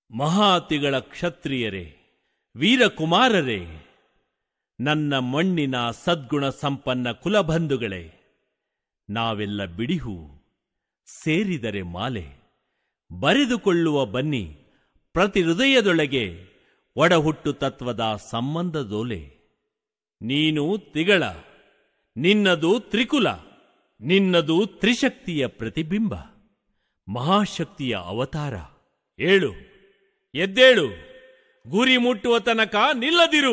ಮಹಾತಿಗಳ ಕ್ಷತ್ರಿಯರೇ ವೀರಕುಮಾರರೇ ನನ್ನ ಮಣ್ಣಿನ ಸದ್ಗುಣ ಸಂಪನ್ನ ಕುಲಬಂಧುಗಳೇ ನಾವೆಲ್ಲ ಬಿಡಿಹು ಸೇರಿದರೆ ಮಾಲೆ ಬರೆದುಕೊಳ್ಳುವ ಬನ್ನಿ ಪ್ರತಿ ಹೃದಯದೊಳಗೆ ಒಡಹುಟ್ಟು ತತ್ವದ ಸಂಬಂಧದೋಲೆ ನೀನು ತಿಗಳ ನಿನ್ನದು ತ್ರಿಕುಲ ನಿನ್ನದು ತ್ರಿಶಕ್ತಿಯ ಪ್ರತಿಬಿಂಬ ಮಹಾಶಕ್ತಿಯ ಅವತಾರ ಏಳು ಎದ್ದೇಳು ಗುರಿ ಮುಟ್ಟುವ ತನಕ ನಿಲ್ಲದಿರು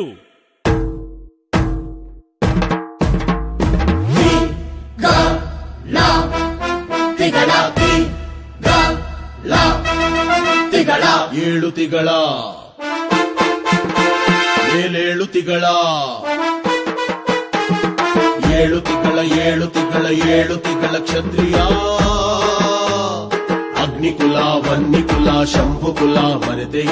ತಿಗಳ ತಿಗಳ ಏಳು ತಿಗಳ ಏಳೇಳು ತಿಗಳ ಏಳು ತಿಗಳ ಏಳು ತಿಗಳ ಏಳು ತಿಗಳ ಕ್ಷತ್ರಿಯ ಅಗ್ನಿಕುಲ ವನ್ನಿಕುಲ ಶಂಭುಕುಲ ಮರೆತೆಯ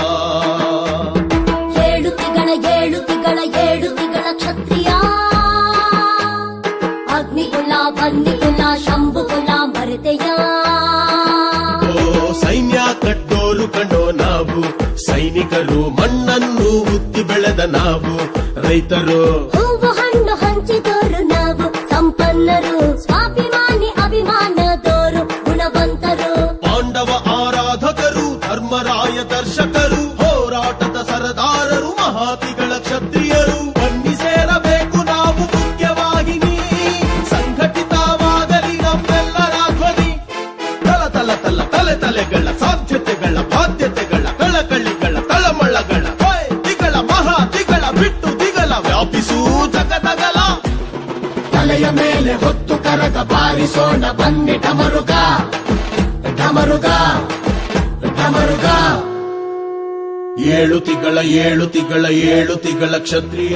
ಏಳು ತಿಗಳ ಏಳು ತಿಗಳ ಏಳು ತಿಗಳ ಕ್ಷತ್ರಿಯ ಅಗ್ನಿಕುಲ ಬನ್ನಿಕುಲ ಶಂಭುಕುಲ ಮರೆತೆಯ ಓ ಸೈನ್ಯ ಕಟ್ಟೋರು ಕಂಡೋ ನಾವು ಸೈನಿಕರು ಮಣ್ಣನ್ನು ಉತ್ತಿ ಬೆಳೆದ ನಾವು ರೈತರು ಹೂವು ಹಣ್ಣು ಹಂಚಿದೋರು ನಾವು ಸಂಪನ್ನರು ಸ್ವಾಭಿಮಾನಿ ಅಭಿಮಾನದೋರು ಗುಣವಂತರು ಪಾಂಡವ ಆರಾಧಕರು ಧರ್ಮರಾಯ ದರ್ಶಕರು ಹೋರಾಟದ ಸರದಾರರು ಮಹಾತಿಗಳ ಕ್ಷತ್ರಿಯರು ಬನ್ನಿ ಸೇರಬೇಕು ನಾವು ಮುಖ್ಯವಾಹಿನಿ ಸಂಘಟಿತವಾಗಲಿ ನಮ್ಮೆಲ್ಲರ ಧ್ವನಿ ತಲ ತಲ ತಲ ತಲೆ ತಲೆಗಳ ಸಾಧ್ಯತೆಗಳ ಬಾಧ್ಯತೆಗಳ ಕಳಕಳಿಗಳ ತಳಮಳಗಳ ಹೊಯ್ ದಿಗಳ ಮಹಾತಿಗಳ ಬಿಟ್ಟು ದಿಗಲ ವ್ಯಾಪಿಸೂ ಜಗದಗಲ ತಲೆಯ ಮೇಲೆ ಹೊತ್ತು ಕರಗ ಬಾರಿಸೋಣ ಬನ್ನಿ ಢಮರುಗ ಢಮರುಗ ಢಮರುಗ ಏಳು ತಿಗಳ ಏಳು ತಿಗಳ ಏಳು ತಿಗಳ ಕ್ಷತ್ರಿಯ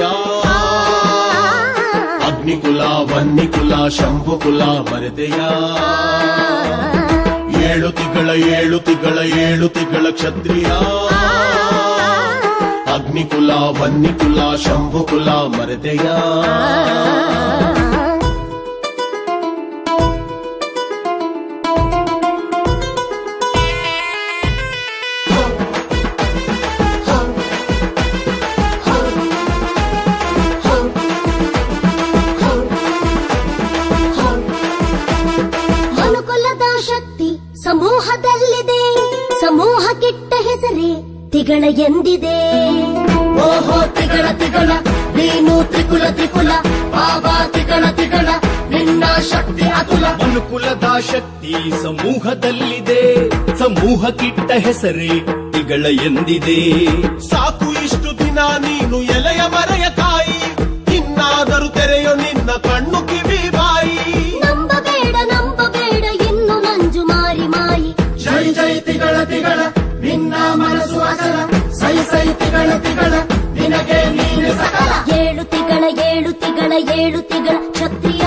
ಅಗ್ನಿಕುಲ ವನ್ನಿಕುಲ ಶಂಭುಕುಲ ಮರೆತೆಯ ಏಳು ತಿಗಳ ಏಳು ತಿಗಳ ಏಳು ತಿಗಳ ಕ್ಷತ್ರಿಯ ಅಗ್ನಿಕುಲ ವನ್ನಿಕುಲ ಶಂಭುಕುಲ ಮರೆತೆಯ ಮನುಕುಲದ ಶಕ್ತಿ ಸಮೂಹದಲ್ಲಿದೆ ಸಮೂಹ ಕೆಟ್ಟ ಹೆಸರೇ ತಿಗಳ ಎಂದಿದೆ ಓಹೋ ತಿಗಳ ತಿಗಳ ನೀನು ತ್ರಿಕುಲ ತ್ರಿಕುಲ ಬಾಬಾ ತಿಗಳ ತಿಗಳ ನಿನ್ನ ಶಕ್ತಿ ಅತುಲ ಮನುಕುಲದ ಶಕ್ತಿ ಸಮೂಹದಲ್ಲಿದೆ ಸಮೂಹಕ್ಕಿಟ್ಟ ಹೆಸರೇ ತಿಗಳ ಎಂದಿದೆ ಸಾಕು ಇಷ್ಟು ದಿನ ನೀನು ಎಲೆಯ ಮರೆಯ ಕಾಯಿ ಇನ್ನಾದರೂ ತೆರೆಯೋ ನಿನ್ನ ಕಣ್ಣು ಕಿವಿ ಬಾಯಿ ನಂಬಬೇಡ ನಂಬಬೇಡ ಇನ್ನು ನಂಜು ಮಾರಿ ಮಾಯಿ ಜೈ ಜೈ ತಿಗಳ ತಿಗಳ ನಿನ್ನ ಮನಸ್ಸು ಅಚಲ ಸೈ ಸೈ ತಿಗಳ ತಿಗಳ ನಿನಗೆ ನೀನೆ ಸಕಲ ಏಳು ತಿಗಳ ಏಳು ತಿಗಳ ಏಳು ತಿಗಳ ಕ್ಷತ್ರಿಯ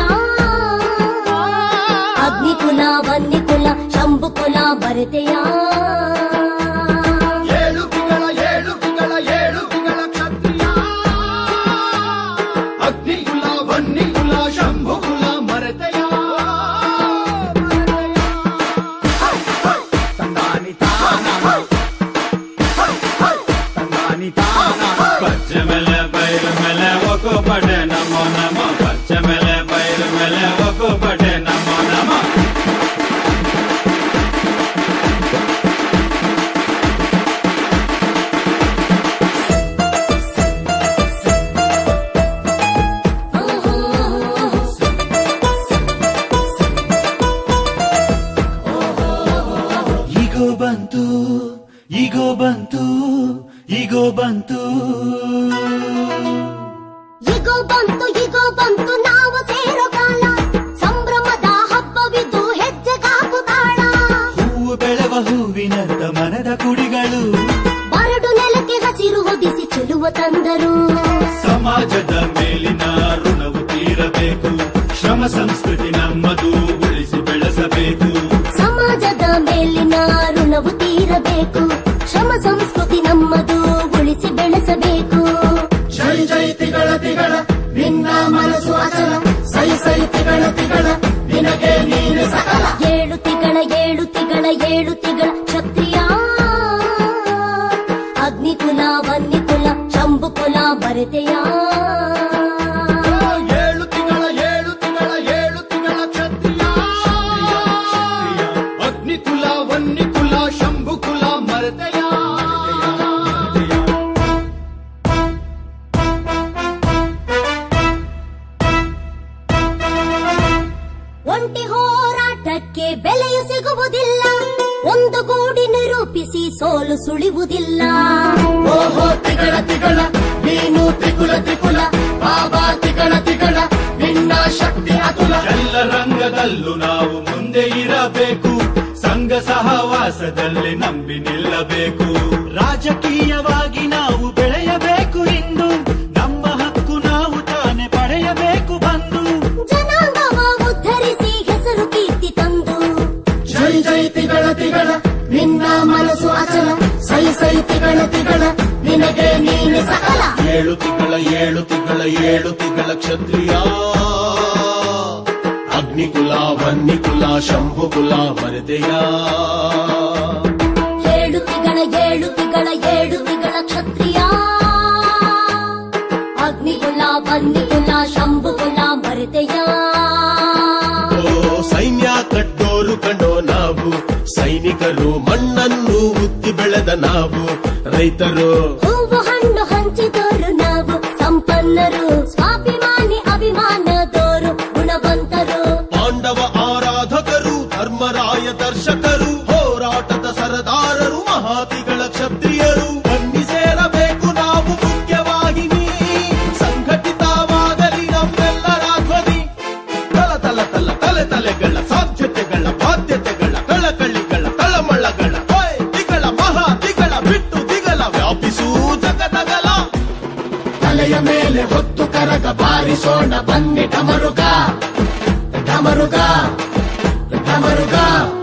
ಅಗ್ನಿಕುಲ ವನ್ನಿಕುಲ ಶಂಭುಕುಲ ಭರತೆಯ ಏಳು ತಿಗಳ ಏಳು ತಿಗಳ ಏಳು ತಿಗಳ ಕ್ಷತ್ರಿಯ ಅಗ್ನಿಕುಲ ವನ್ನಿಕುಲ ಶಂಭುಕುಲ ಮರೆತೆಯ ಪಚ್ಚ ಮೇಲೆ ಬೈರ ಮೇಲೆ ಒಕ್ಕು ಪಡೆ ನಮೋ ನಮೋ ಪಚ್ಚ ಮೇಲೆ ಬೈರ ಮೇಲೆ ಒಕ್ಕು ಪಡೆ ನಮೋ ನಮೋ ಈಗೋ ಬಂತು ಈಗೋ ಬಂತು ಈಗೋ ಬಂತು ಇಗೋ ಬಂತು ಇಗೋ ಬಂತು ನಾವು ಸೇರೋ ಕಾಲ ಸಂಭ್ರಮದ ಹಬ್ಬವಿದು ಹೆಜ್ಜೆಗಾಕು ತಾಳ ಹೂವು ಬೆಳೆವ ಹೂವಿನಂತ ಮನದ ಕುಡಿಗಳು ಬರಡು ನೆಲಕ್ಕೆ ಹಸಿರು ಹೊದಿಸಿ ಚೆಲುವ ತಂದರು ಸಮಾಜದ ಮೇಲಿನ ಋಣವು ತೀರಬೇಕು ಶ್ರಮ ಸಂಸ್ಕೃತಿ ನಮ್ಮದು ಉಳಿಸಿ ಬೆಳೆಸಬೇಕು ಸಮಾಜದ ಮೇಲಿನ ಋಣವು ತೀರಬೇಕು ಶ್ರಮ ಸಂಸ್ಕೃತಿ ನಮ್ಮದು ಉಳಿಸಿ ಬೆಳೆಸಬೇಕು ಜೈ ಜೈ ತಿಗಳ ತಿಗಳ ನಿನ್ನ ಮನಸ್ಸು ಅಚಲ ಸೈ ಸೈ ತಿಗಳ ತಿಗಳ ನಿನಗೆ ನೀನೆ ಸಕಲ ಏಳು ತಿಗಳ ಏಳು ತಿಗಳ ಏಳು ತಿಗಳ ಕ್ಷತ್ರಿಯ ಕುಲ ಬರೆದೆಯ ಏಳು ತಿಂಗಳ ಏಳು ತಿಂಗಳ ಏಳು ತಿಂಗಳ ಕ್ಷತ್ರಿಯ ಅಗ್ನಿ ಕುಲ ವನ್ನಿ ಕುಲ ಶಂಭು ಕುಲ ಮರತೆಯ ಒಂಟಿ ಹೋರಾಟಕ್ಕೆ ಬೆಲೆಯು ಸಿಗುವುದಿಲ್ಲ ಒಂದು ಗೂಡಿ ನಿರೂಪಿಸಿ ಸೋಲು ಸುಳಿವುದಿಲ್ಲ ಓಹೋ ತಿಗಳ ತಿಗಳ ನೀನು ತ್ರಿಕುಲ ತ್ರಿಕುಲ ಬಾಬಾ ತಿಗಳ ತಿಗಳ ನಿನ್ನ ಶಕ್ತಿ ಅತುಲ ಎಲ್ಲ ರಂಗದಲ್ಲೂ ನಾವು ಮುಂದೆ ಇರಬೇಕು ಸಂಘ ಸಹವಾಸದಲ್ಲಿ ನಂಬಿ ನಿಲ್ಲಬೇಕು ರಾಜಕೀಯವಾಗಿ ನಾವು ಬೆಳೆಯಬೇಕು ಇಂದು ನಮ್ಮ ಹಕ್ಕು ನಾವು ತಾನೆ ಪಡೆಯಬೇಕು ಬಂದು ಜನಾಂಗವ ಉದ್ಧರಿಸಿ ಹೆಸರು ಕೀರ್ತಿ ತಂದು ಜೈ ಜೈ ತಿಗಳ ತಿಗಳ ನಿನ್ನ ಮನಸ್ಸು ಅಚಲ ಸೈ ಸೈ ತಿಗಳ ತಿಗಳ ನಿನಗೆ ನೀನೆ ಸಕಲ ಏಳು ತಿಂಗಳ ಏಳು ತಿಂಗಳ ಏಳು ತಿಂಗಳ ಕ್ಷತ್ರಿಯ ಅಗ್ನಿಕುಲ ವನ್ನಿಕುಲ ಶಂಭುಕುಲ ಮರದೆಯ ಏಳು ತಿಗಳ ಏಳು ತಿಗಳ ಏಳು ತಿಗಳ ಕ್ಷತ್ರಿಯ ಅಗ್ನಿಕುಲ ಬನ್ನಿಕುಲ ಶಂಭುಕುಲ ಮರೆತೆಯ ಓ ಸೈನ್ಯ ಕಟ್ಟೋರು ಕಂಡೋ ನಾವು ಸೈನಿಕರು ಮಣ್ಣನ್ನು ಉತ್ತಿ ಬೆಳೆದ ನಾವು ರೈತರು ಹೂವು ಹಣ್ಣು ಹಂಚಿದೋರು ನಾವು ಸಂಪನ್ನರು ಸ್ವಾಭಿಮಾನಿ ಅಭಿಮಾನದೋರು ಗುಣವಂತರು ಪಾಂಡವ ಆರಾಧಕರು ಧರ್ಮರಾಯ ದರ್ಶಕರು ಹೋರಾಟದ ಸರದಾರರು ಮಹಾತಿಗಳ ಕ್ಷತ್ರಿಯರು ಬನ್ನಿ ಸೇರಬೇಕು ನಾವು ಮುಖ್ಯವಾಹಿನಿ ಸಂಘಟಿತವಾಗಲಿ ನಮ್ಮೆಲ್ಲರ ಧ್ವನಿ ತಲ ತಲ ತಲ ತಲೆ ತಲೆಗಳ ಸಾಧ್ಯತೆಗಳ ಬಾಧ್ಯತೆಗಳ ಕಳಕಳಿಗಳ ತಳಮಳಗಳ ಹೊಯ್ ದಿಗಳ ಮಹಾ ದಿಗಳ ಬಿಟ್ಟು ದಿಗಲ ವ್ಯಾಪಿಸೂ ಜಗದಗಲ ತಲೆಯ ಮೇಲೆ ಹೊತ್ತು ಕರಗ ಬಾರಿಸೋಣ ಬನ್ನಿ ಢಮರುಗ ಢಮರುಗ ಢಮರುಗ